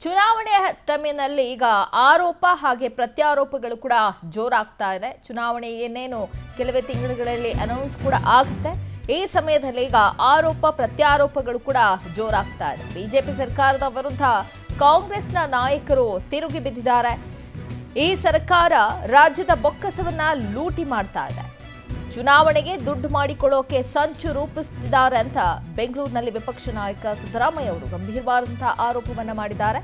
ಚುನಾವಣೆ ಟೈಮಿನಲ್ಲಿ ಈಗ ಆರೋಪ ಹಾಗೆ ಪ್ರತ್ಯಾರೋಪಗಳು ಕೂಡ ಜೋರಾಗ್ತಾ ಇದೆ ಚುನಾವಣೆ ಏನೇನು ಕೆಲವೇ ತಿಂಗಳುಗಳಲ್ಲಿ ಅನೌನ್ಸ್ ಕೂಡ ಆಗುತ್ತೆ ಈ ಸಮಯದಲ್ಲಿ ಈಗ ಆರೋಪ ಪ್ರತ್ಯಾರೋಪಗಳು ಕೂಡ ಜೋರಾಗ್ತಾ ಇದೆ ಬಿಜೆಪಿ ಸರ್ಕಾರದ ವಿರುದ್ಧ ಕಾಂಗ್ರೆಸ್ನ ನಾಯಕರು ತಿರುಗಿ ಬಿದ್ದಿದ್ದಾರೆ ಈ ಸರ್ಕಾರ ರಾಜ್ಯದ ಬೊಕ್ಕಸವನ್ನ ಲೂಟಿ ಮಾಡ್ತಾ ಇದೆ ಚುನಾವಣೆಗೆ ದುಡ್ಡು ಮಾಡಿಕೊಳ್ಳೋಕೆ ಸಂಚು ರೂಪಿಸುತ್ತಿದ್ದಾರೆ ಅಂತ ಬೆಂಗಳೂರಿನಲ್ಲಿ ವಿಪಕ್ಷ ನಾಯಕ ಸಿದ್ದರಾಮಯ್ಯ ಅವರು ಗಂಭೀರವಾದಂತಹ ಆರೋಪವನ್ನ ಮಾಡಿದ್ದಾರೆ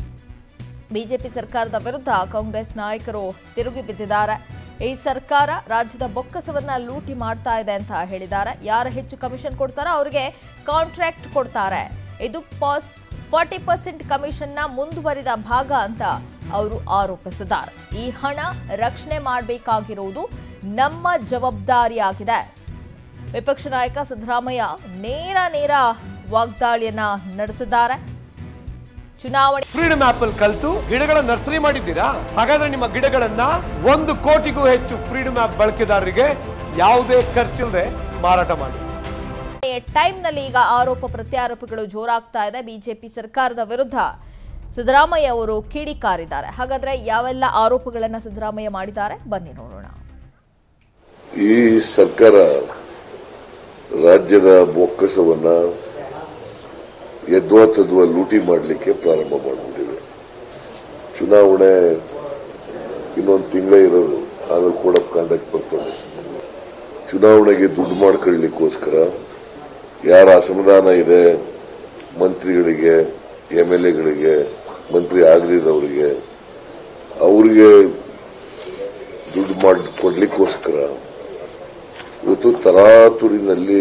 ಬಿಜೆಪಿ ಸರ್ಕಾರದ ವಿರುದ್ಧ ಕಾಂಗ್ರೆಸ್ ನಾಯಕರು ತಿರುಗಿ ಬಿದ್ದಿದ್ದಾರೆ ಈ ಸರ್ಕಾರ ರಾಜ್ಯದ ಬೊಕ್ಕಸವನ್ನ ಲೂಟಿ ಮಾಡ್ತಾ ಇದೆ ಅಂತ ಹೇಳಿದ್ದಾರೆ ಯಾರು ಹೆಚ್ಚು ಕಮಿಷನ್ ಕೊಡ್ತಾರೋ ಅವರಿಗೆ ಕಾಂಟ್ರಾಕ್ಟ್ ಕೊಡ್ತಾರೆ ಇದು ಪಾಸ್ ಫಾರ್ಟಿ ಪರ್ಸೆಂಟ್ ಕಮಿಷನ್ನ ಮುಂದುವರಿದ ಭಾಗ ಅಂತ ಅವರು ಆರೋಪಿಸಿದ್ದಾರೆ ಈ ಹಣ ರಕ್ಷಣೆ ಮಾಡಬೇಕಾಗಿರುವುದು ನಮ್ಮ ಜವಾಬ್ದಾರಿಯಾಗಿದೆ ವಿಪಕ್ಷ ನಾಯಕ ಸಿದ್ದರಾಮಯ್ಯ ನೇರ ನೇರ ವಾಗ್ದಾಳಿಯನ್ನ ನಡೆಸಿದ್ದಾರೆ ಚುನಾವಣೆ ಫ್ರೀಡಮ್ ಆಪ್ ಅಲ್ಲಿ ಕಲ್ತು ಗಿಡಗಳ ನರ್ಸರಿ ಮಾಡಿದ್ದೀರಾ ಹಾಗಾದ್ರೆ ನಿಮ್ಮ ಗಿಡಗಳನ್ನ ಒಂದು ಕೋಟಿಗೂ ಹೆಚ್ಚು ಫ್ರೀಡಮ್ ಆಪ್ ಬಳಕೆದಾರರಿಗೆ ಯಾವುದೇ ಖರ್ಚಿಲ್ಲದೆ ಮಾರಾಟ ಮಾಡಿ ಟೈಮ್ನಲ್ಲಿ ಈಗ ಆರೋಪ ಪ್ರತ್ಯಾರೋಪಗಳು ಜೋರಾಗ್ತಾ ಇದೆ ಬಿಜೆಪಿ ಸರ್ಕಾರದ ವಿರುದ್ಧ ಸಿದ್ದರಾಮಯ್ಯ ಅವರು ಕಿಡಿಕಾರಿದ್ದಾರೆ ಹಾಗಾದ್ರೆ ಯಾವೆಲ್ಲ ಆರೋಪಗಳನ್ನ ಸಿದ್ದರಾಮಯ್ಯ ಮಾಡಿದ್ದಾರೆ ಬನ್ನಿ ನೋಡೋಣ ಈ ಸರ್ಕಾರ ರಾಜ್ಯದ ಬೊಕ್ಕಸವನ್ನ ಯದ್ವಾ ತದ್ವಾ ಲೂಟಿ ಮಾಡಲಿಕ್ಕೆ ಪ್ರಾರಂಭ ಮಾಡಿಬಿಟ್ಟಿದೆ ಚುನಾವಣೆ ಇನ್ನೊಂದು ತಿಂಗಳೇ ಇರೋದು ಆಮೇಲೆ ಕೋಡ್ ಆಫ್ ಕಾಂಡಕ್ಟ್ ಬರ್ತದೆ ಚುನಾವಣೆಗೆ ದುಡ್ಡು ಮಾಡ್ಕೊಳ್ಳಿಕ್ಕೋಸ್ಕರ ಯಾರ ಅಸಮಾಧಾನ ಇದೆ ಮಂತ್ರಿಗಳಿಗೆ ಎಂ ಎಲ್ ಎಗಳಿಗೆ ಮಂತ್ರಿ ಆಗದಿದ್ದವರಿಗೆ ಅವರಿಗೆ ದುಡ್ಡು ಮಾಡಿ ಕೊಡ್ಲಿಕ್ಕೋಸ್ಕರ ಇವತ್ತು ತರಾತುರಿನಲ್ಲಿ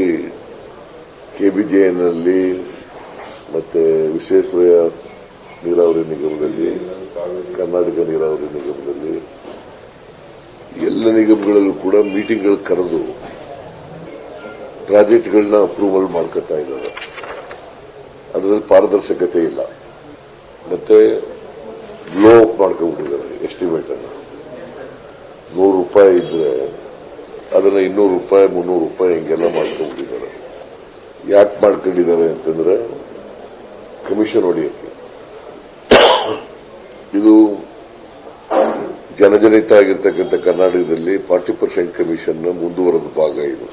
ಕೆಬಿಜೆನಲ್ಲಿ ಮತ್ತೆ ವಿಶ್ವೇಶ್ವರಯ್ಯ ನೀರಾವರಿ ನಿಗಮದಲ್ಲಿ ಕರ್ನಾಟಕ ನೀರಾವರಿ ನಿಗಮದಲ್ಲಿ ಎಲ್ಲ ನಿಗಮಗಳಲ್ಲೂ ಕೂಡ ಮೀಟಿಂಗ್ಗಳು ಕರೆದು ಪ್ರಾಜೆಕ್ಟ್ಗಳನ್ನ ಅಪ್ರೂವಲ್ ಮಾಡ್ಕೊತಾ ಇದ್ದಾರೆ ಅದರಲ್ಲಿ ಪಾರದರ್ಶಕತೆ ಇಲ್ಲ ಮತ್ತೆ ಬ್ಲೋ ಅಪ್ ಮಾಡ್ಕೊಂಡ್ಬಿಟ್ಟಿದ್ದಾರೆ ಎಸ್ಟಿಮೇಟ್ ಅನ್ನ ನೂರು ರೂಪಾಯಿ ಇದ್ರೆ ಅದನ್ನ ಇನ್ನೂರು ರೂಪಾಯಿ ಮುನ್ನೂರು ರೂಪಾಯಿ ಹಿಂಗೆಲ್ಲ ಮಾಡ್ಕೊಂಡ್ಬಿಟ್ಟಿದ್ದಾರೆ ಯಾಕೆ ಮಾಡ್ಕೊಂಡಿದ್ದಾರೆ ಅಂತಂದ್ರೆ ಕಮಿಷನ್ ಹೊಡೆಯಕ್ಕೆ ಇದು ಜನಜನಿತ ಆಗಿರ್ತಕ್ಕಂಥ ಕರ್ನಾಟಕದಲ್ಲಿ ಫಾರ್ಟಿ ಪರ್ಸೆಂಟ್ ಕಮಿಷನ್ ಮುಂದುವರೆದ ಭಾಗ ಇದು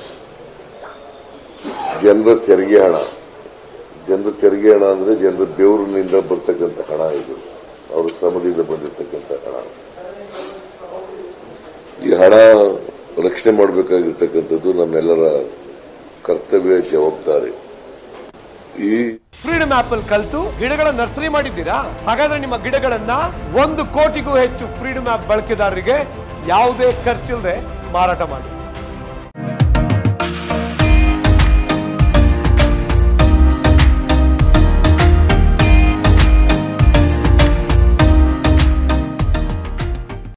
ಜನರ ತೆರಿಗೆ ಹಣ ಜನರ ತೆರಿಗೆ ಹಣ ಅಂದ್ರೆ ಜನರ ಬೆವರಿನಿಂದ ಬರ್ತಕ್ಕಂಥ ಹಣ ಇದು ಅವರ ಶ್ರಮದಿಂದ ಬಂದಿರತಕ್ಕಂಥ ಹಣ ಈ ಹಣ ರಕ್ಷಣೆ ಮಾಡಬೇಕಾಗಿರ್ತಕ್ಕಂಥದ್ದು ನಮ್ಮೆಲ್ಲರ ಕರ್ತವ್ಯ ಜವಾಬ್ದಾರಿ ಈ ಫ್ರೀಡಮ್ ಆಪ್ ಅಲ್ಲಿ ಕಲ್ತು ಗಿಡಗಳ ನರ್ಸರಿ ಮಾಡಿದ್ದೀರಾ ಹಾಗಾದ್ರೆ ನಿಮ್ಮ ಗಿಡಗಳನ್ನ ಒಂದು ಕೋಟಿಗೂ ಹೆಚ್ಚು ಫ್ರೀಡಮ್ ಆಪ್ ಬಳಕೆದಾರರಿಗೆ ಯಾವುದೇ ಖರ್ಚಿಲ್ಲದೆ ಮಾರಾಟ ಮಾಡಿ